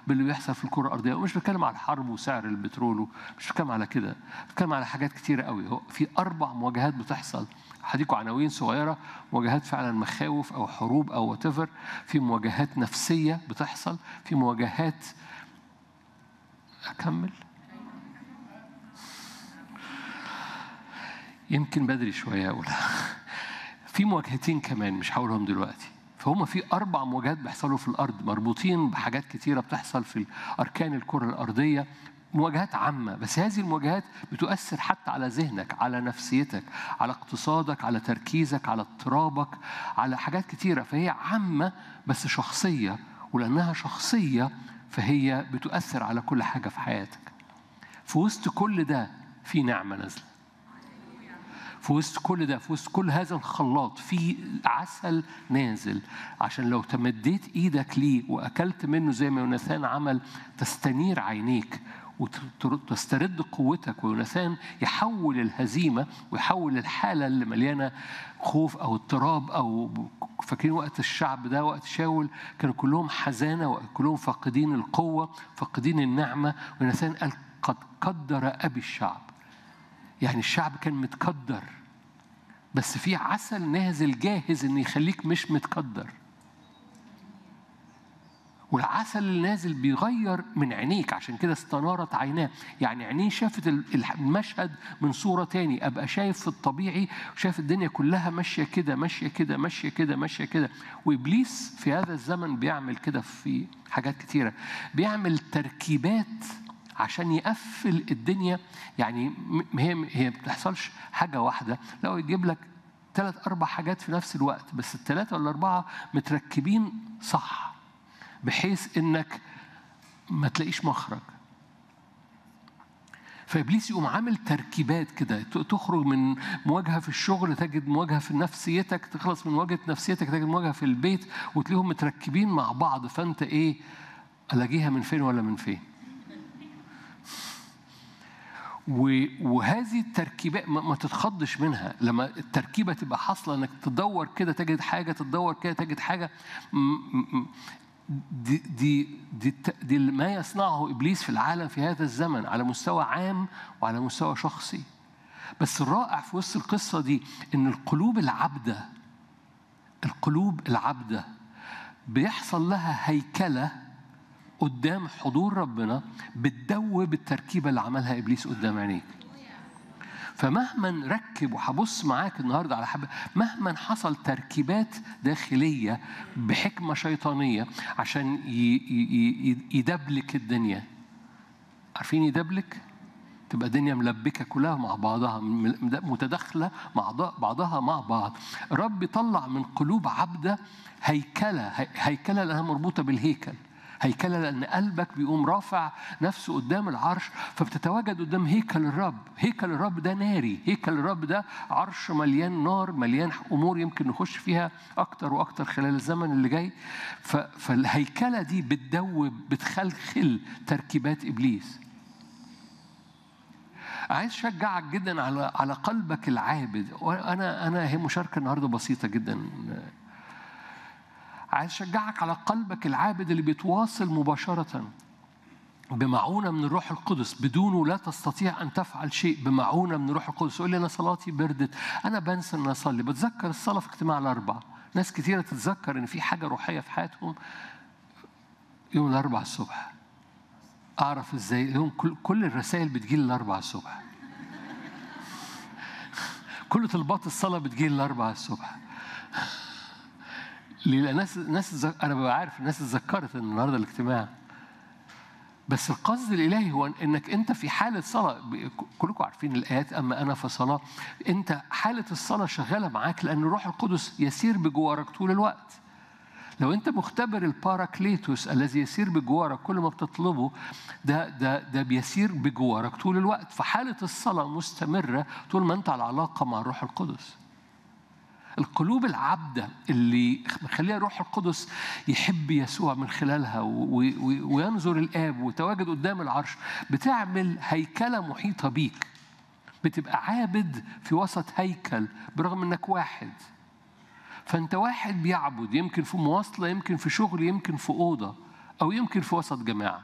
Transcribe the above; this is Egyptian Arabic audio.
باللي بيحصل في الكره الارضيه ومش بتكلم على الحرب وسعر البترول مش بتكلم على كده بتكلم على حاجات كتيره قوي هو في اربع مواجهات بتحصل هديكوا عناوين صغيره مواجهات فعلا مخاوف او حروب او وات في مواجهات نفسيه بتحصل في مواجهات اكمل يمكن بدري شويه اقولها في مواجهتين كمان مش هقولهم دلوقتي فهم في أربع مواجهات بيحصلوا في الأرض مربوطين بحاجات كتيرة بتحصل في أركان الكرة الأرضية مواجهات عامة بس هذه المواجهات بتؤثر حتى على ذهنك على نفسيتك على اقتصادك على تركيزك على اضطرابك على حاجات كتيرة فهي عامة بس شخصية ولأنها شخصية فهي بتؤثر على كل حاجة في حياتك في وسط كل ده في نعمة نازلة في وسط كل ده في وسط كل هذا الخلاط في عسل نازل عشان لو تمديت ايدك ليه واكلت منه زي ما يوناثان عمل تستنير عينيك وتسترد قوتك ويوناثان يحول الهزيمه ويحول الحاله اللي مليانه خوف او اضطراب او فاكرين وقت الشعب ده وقت شاول كانوا كلهم حزانه وكلهم فاقدين القوه فاقدين النعمه ويوناثان قال قد قدر ابي الشعب يعني الشعب كان متقدر بس في عسل نازل جاهز ان يخليك مش متقدر والعسل اللي نازل بيغير من عينيك عشان كده استنارت عيناه يعني عينيه شافت المشهد من صورة تاني أبقى شايف في الطبيعي شايف الدنيا كلها ماشية كده ماشية كده ماشية كده ماشية كده وإبليس في هذا الزمن بيعمل كده في حاجات كتيرة بيعمل تركيبات عشان يقفل الدنيا يعني هي هي ما بتحصلش حاجه واحده لو يجيب لك ثلاث اربع حاجات في نفس الوقت بس الثلاثه ولا الاربعه متركبين صح بحيث انك ما تلاقيش مخرج فابليس يقوم عامل تركيبات كده تخرج من مواجهه في الشغل تجد مواجهه في نفسيتك تخلص من مواجهه نفسيتك تجد مواجهه في البيت وتلاقيهم متركبين مع بعض فانت ايه الاقيها من فين ولا من فين وهذه التركيبات ما تتخضش منها لما التركيبه تبقى حاصله انك تدور كده تجد حاجه تدور كده تجد حاجه دي دي دي, دي ما يصنعه ابليس في العالم في هذا الزمن على مستوى عام وعلى مستوى شخصي بس الرائع في وسط القصه دي ان القلوب العبده القلوب العبده بيحصل لها هيكله قدام حضور ربنا بتدوب التركيبه اللي عملها ابليس قدام عينيك فمهما نركب وهبص معاك النهارده على حب مهما حصل تركيبات داخليه بحكمه شيطانيه عشان يدبلك الدنيا عارفين يدبلك؟ تبقى الدنيا ملبكه كلها مع بعضها متداخله مع بعضها مع بعض رب يطلع من قلوب عبده هيكله هيكله لانها مربوطه بالهيكل هيكلة لأن قلبك بيقوم رافع نفسه قدام العرش فبتتواجد قدام هيكل الرب هيكل الرب ده ناري هيكل الرب ده عرش مليان نار مليان أمور يمكن نخش فيها أكتر وأكتر خلال الزمن اللي جاي فالهيكلة دي بتدوب بتخلخل تركيبات إبليس عايز اشجعك جدا على على قلبك العابد وانا انا هي مشاركه النهارده بسيطه جدا عايز اشجعك على قلبك العابد اللي بيتواصل مباشره بمعونه من الروح القدس بدونه لا تستطيع ان تفعل شيء بمعونه من الروح القدس يقول لي انا صلاتي بردت انا بنسى ان اصلي بتذكر الصلاه في اجتماع الاربع ناس كثيره تتذكر ان في حاجه روحيه في حياتهم يوم الاربع الصبح اعرف ازاي يوم كل كل الرسائل بتجي لي الاربع الصبح كل طلبات الصلاه بتجي لي الاربع الصبح ليه الناس الناس انا ببقى عارف الناس اتذكرت ان النهارده الاجتماع بس القصد الالهي هو انك انت في حاله صلاه كلكم عارفين الايات اما انا فصلاه انت حاله الصلاه شغاله معاك لان الروح القدس يسير بجوارك طول الوقت لو انت مختبر الباراكليتوس الذي يسير بجوارك كل ما بتطلبه ده ده ده بيسير بجوارك طول الوقت فحاله الصلاه مستمره طول ما انت على علاقه مع الروح القدس القلوب العبدة اللي مخليها الروح القدس يحب يسوع من خلالها وينظر الآب وتواجد قدام العرش بتعمل هيكلة محيطة بيك بتبقى عابد في وسط هيكل برغم انك واحد فانت واحد بيعبد يمكن في مواصلة يمكن في شغل يمكن في أوضة أو يمكن في وسط جماعة